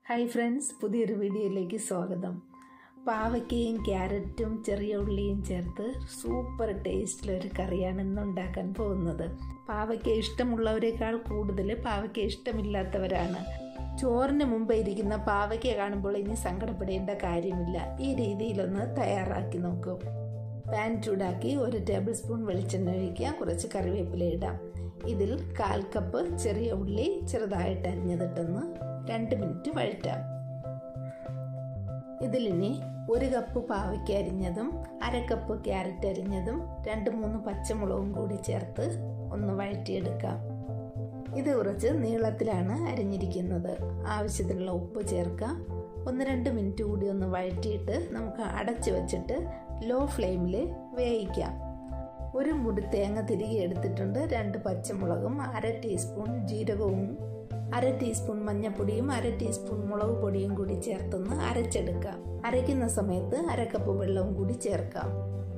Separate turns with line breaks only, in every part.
hi friends പുതിയൊരു വീഡിയോയിലേക്ക് സ്വാഗതം പാവയ്ക്കയും ക്യാരറ്റും ചെറിയ ഉള്ളിയും ചേർത്ത് സൂപ്പർ ടേസ്റ്റിലൊരു കറിയാണ് ഇന്ന് ഉണ്ടാക്കാൻ പോകുന്നത് പാവയ്ക്ക ഇഷ്ടമുള്ളവരെക്കാൾ കൂടുതൽ പാവയ്ക്ക ഇഷ്ടമില്ലാത്തവരാണ് ചോറിന് മുമ്പ് ഇരിക്കുന്ന പാവയ്ക്ക കാണുമ്പോൾ ഇനി സങ്കടപ്പെടേണ്ട കാര്യമില്ല ഈ രീതിയിലൊന്ന് തയ്യാറാക്കി നോക്കൂ പാൻ ചൂടാക്കി ഒരു ടേബിൾ സ്പൂൺ വെളിച്ചെണ്ണ ഒഴിക്കുക കുറച്ച് കറിവേപ്പില ഇടാം ഇതിൽ കാൽ കപ്പ് ചെറിയ ഉള്ളി ചെറുതായിട്ട് അരിഞ്ഞതിട്ടൊന്ന് രണ്ട് മിനിറ്റ് വഴറ്റാം ഇതിലിനി ഒരു കപ്പ് പാവയ്ക്ക അരിഞ്ഞതും അര കപ്പ് ക്യാരറ്റ് അരിഞ്ഞതും രണ്ട് മൂന്ന് പച്ചമുളകും കൂടി ചേർത്ത് ഒന്ന് വഴറ്റിയെടുക്കാം ഇത് കുറച്ച് നീളത്തിലാണ് അരിഞ്ഞിരിക്കുന്നത് ആവശ്യത്തിനുള്ള ഉപ്പ് ചേർക്കാം ഒന്ന് രണ്ട് മിനിറ്റ് കൂടി ഒന്ന് വഴറ്റിയിട്ട് നമുക്ക് അടച്ചു വെച്ചിട്ട് ലോ ഫ്ലെയിമിൽ വേവിക്കാം ഒരു മുടി തേങ്ങ തിരികെ എടുത്തിട്ടുണ്ട് രണ്ട് പച്ചമുളകും അര ടീസ്പൂൺ ജീരകവും അര ടീസ്പൂൺ മഞ്ഞൾപ്പൊടിയും അര ടീസ്പൂൺ മുളക് പൊടിയും കൂടി ചേർത്തൊന്ന് അരച്ചെടുക്കാം അരയ്ക്കുന്ന സമയത്ത് അര കപ്പ് വെള്ളവും കൂടി ചേർക്കാം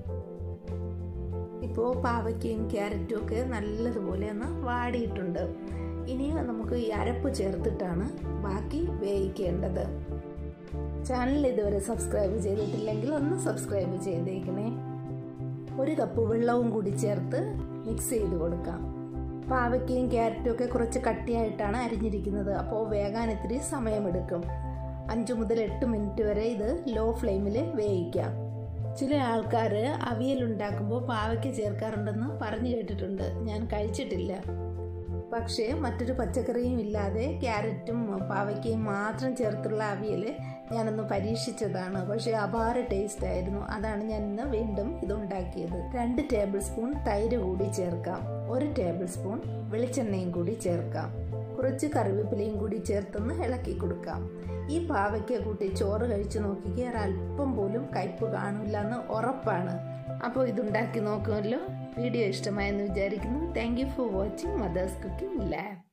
ഇപ്പോൾ പാവയ്ക്കയും ക്യാരറ്റും ഒക്കെ നല്ലതുപോലെ ഒന്ന് വാടിയിട്ടുണ്ട് ഇനി നമുക്ക് ഈ അരപ്പ് ചേർത്തിട്ടാണ് ബാക്കി വേവിക്കേണ്ടത് ചാനൽ ഇതുവരെ സബ്സ്ക്രൈബ് ചെയ്തിട്ടില്ലെങ്കിൽ ഒന്ന് സബ്സ്ക്രൈബ് ചെയ്തേക്കണേ ഒരു കപ്പ് വെള്ളവും കൂടി ചേർത്ത് മിക്സ് ചെയ്ത് കൊടുക്കാം പാവയ്ക്കയും ക്യാരറ്റും ഒക്കെ കുറച്ച് കട്ടിയായിട്ടാണ് അരിഞ്ഞിരിക്കുന്നത് അപ്പോൾ വേകാൻ ഇത്തിരി സമയമെടുക്കും അഞ്ച് മുതൽ എട്ട് മിനിറ്റ് വരെ ഇത് ലോ ഫ്ലെയിമിൽ വേവിക്കാം ചില ആൾക്കാർ അവിയൽ ഉണ്ടാക്കുമ്പോൾ പാവയ്ക്ക ചേർക്കാറുണ്ടെന്ന് പറഞ്ഞു കേട്ടിട്ടുണ്ട് ഞാൻ കഴിച്ചിട്ടില്ല പക്ഷേ മറ്റൊരു പച്ചക്കറിയും ഇല്ലാതെ ക്യാരറ്റും പാവയ്ക്കയും മാത്രം ചേർത്തുള്ള അവിയൽ ഞാനൊന്ന് പരീക്ഷിച്ചതാണ് പക്ഷേ അപാര ടേസ്റ്റ് ആയിരുന്നു അതാണ് ഞാൻ ഇന്ന് വീണ്ടും ഇതുണ്ടാക്കിയത് രണ്ട് ടേബിൾ സ്പൂൺ തൈര് കൂടി ചേർക്കാം ഒരു ടേബിൾ സ്പൂൺ വെളിച്ചെണ്ണയും കൂടി ചേർക്കാം കുറച്ച് കറിവേപ്പിലയും കൂടി ചേർത്തൊന്ന് ഇളക്കി കൊടുക്കാം ഈ പാവയ്ക്ക കൂട്ടി ചോറ് കഴിച്ചു നോക്കിക്കുക ഒരല്പം പോലും കയ്പ് കാണില്ല എന്ന് ഉറപ്പാണ് അപ്പോൾ ഇതുണ്ടാക്കി നോക്കുമല്ലോ വീഡിയോ ഇഷ്ടമായെന്ന് വിചാരിക്കുന്നു thank you for watching mother's cooking lab